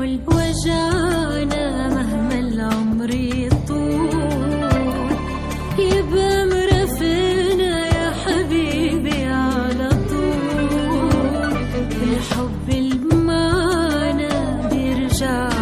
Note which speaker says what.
Speaker 1: يحمل وجعنا مهما العمر يطول يبقى مرافقنا يا حبيبي على طول الحب المعنى بيرجع